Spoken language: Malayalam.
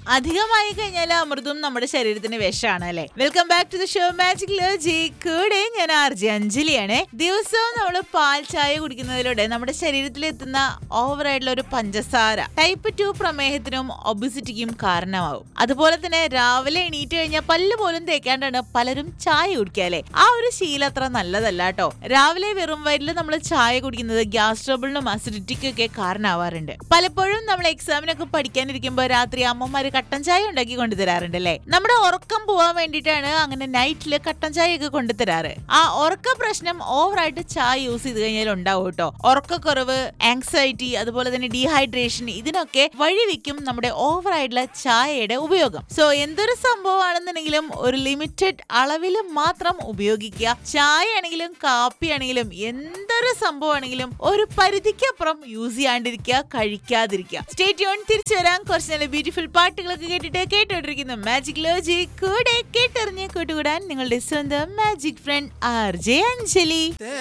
അധികമായി കഴിഞ്ഞാൽ അമൃതും നമ്മുടെ ശരീരത്തിന് വിഷമാണ് അല്ലെ welcome back to the show magic ലോജി കൂടെ ഞാൻ ആർ ജെ അഞ്ജലിയാണ് ദിവസവും നമ്മൾ പാൽ ചായ കുടിക്കുന്നതിലൂടെ നമ്മുടെ ശരീരത്തിൽ എത്തുന്ന ഓവറായിട്ടുള്ള ഒരു പഞ്ചസാര ടൈപ്പ് ടു പ്രമേഹത്തിനും ഒബിസിറ്റിക്കും കാരണമാവും അതുപോലെ തന്നെ രാവിലെ എണീറ്റ് കഴിഞ്ഞാൽ പല്ല് പോലും തേക്കാണ്ടാണ് പലരും ചായ കുടിക്കാല്ലേ ആ ഒരു ശീലം അത്ര നല്ലതല്ല കേട്ടോ രാവിലെ വെറും വയറ്റിൽ നമ്മൾ ചായ കുടിക്കുന്നത് ഗ്യാസ് ട്രബിളിനും അസിഡിറ്റിക്കും ഒക്കെ കാരണമാവാറുണ്ട് പലപ്പോഴും നമ്മൾ എക്സാമിനൊക്കെ പഠിക്കാനിരിക്കുമ്പോൾ രാത്രി അമ്മമാര് കട്ടൻ ചായ ഉണ്ടാക്കി കൊണ്ടുതരാറുണ്ട് അല്ലേ നമ്മുടെ ഉറക്കം പോവാൻ വേണ്ടിയിട്ടാണ് അങ്ങനെ നൈറ്റിൽ കട്ടൻ ചായ ഒക്കെ കൊണ്ടുതരാറ് ആ ഉറക്ക പ്രശ്നം ഓവറായിട്ട് ചായ യൂസ് ചെയ്ത് കഴിഞ്ഞാൽ ഉണ്ടാവും കേട്ടോ ഉറക്കക്കുറവ് ആങ്സൈറ്റി അതുപോലെ തന്നെ ഡീഹൈഡ്രേഷൻ ഇതിനൊക്കെ വഴിവെക്കും നമ്മുടെ ഓവറായിട്ടുള്ള ചായയുടെ ഉപയോഗം സോ എന്തൊരു സംഭവമാണെന്നുണ്ടെങ്കിലും ഒരു ലിമിറ്റഡ് അളവിൽ മാത്രം ഉപയോഗിക്കുക ചായ ആണെങ്കിലും കാപ്പി ആണെങ്കിലും എന്തൊരു സംഭവമാണെങ്കിലും ഒരു പരിധിക്കപ്പുറം യൂസ് ചെയ്യാണ്ടിരിക്കുക കഴിക്കാതിരിക്കുക സ്റ്റേറ്റ് ഓൺ തിരിച്ചു വരാൻ കുറച്ച് നല്ല ബ്യൂട്ടിഫുൾ പാട്ടുകളൊക്കെ കേട്ടിട്ട് കേട്ടോണ്ടിരിക്കുന്നു മാജിക് ലോജി കൂടെ കേട്ടറിഞ്ഞ് കൂട്ടുകൂടാൻ നിങ്ങളുടെ സ്വന്തം magic friend R J Anjali